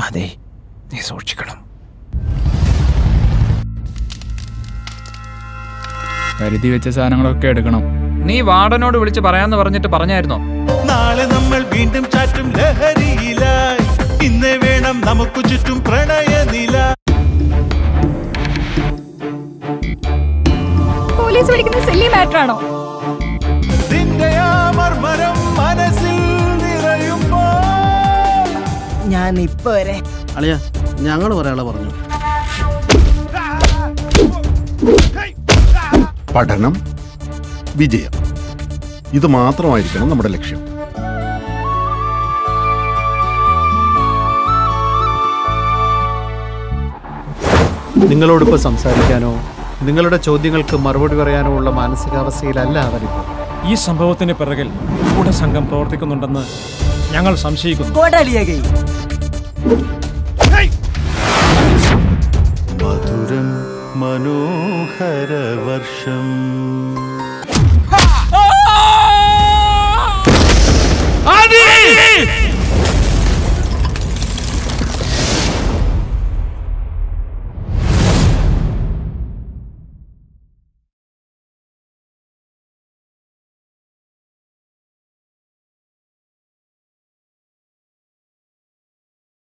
അതെ നീ സൂക്ഷിക്കണം കരുതി വെച്ച സാധനങ്ങളൊക്കെ എടുക്കണം നീ വാർഡനോട് വിളിച്ച് പറയാന്ന് പറഞ്ഞിട്ട് പറഞ്ഞായിരുന്നോ നാളെ നമ്മൾ വീണ്ടും ചാറ്റും ലഹരിയിലായി ഇന്ന് വേണം നമുക്ക് ചുറ്റും പ്രണയനില പോലീസ് വിളിക്കുന്ന സെല്ലി മാറ്റർ ആണോ നിന്റെ ആ മർമരം മനസ്സിൽ നിറയുമ്പോൾ ഞാൻ ഇപ്പൊ വരെ അളിയ ഞങ്ങൾ ഒരാളെ പറഞ്ഞു പഠനം വിജയം ഇത് മാത്രമായിരിക്കണം നമ്മുടെ ലക്ഷ്യം നിങ്ങളോടിപ്പോൾ സംസാരിക്കാനോ നിങ്ങളുടെ ചോദ്യങ്ങൾക്ക് മറുപടി പറയാനോ ഉള്ള മാനസികാവസ്ഥയിലല്ല അവരിപ്പോൾ ഈ സംഭവത്തിന് പിറകിൽ ഗൂഢസംഘം പ്രവർത്തിക്കുന്നുണ്ടെന്ന് ഞങ്ങൾ സംശയിക്കുന്നു കോടാലിയാകെ മധുരം മനോഹര വർഷം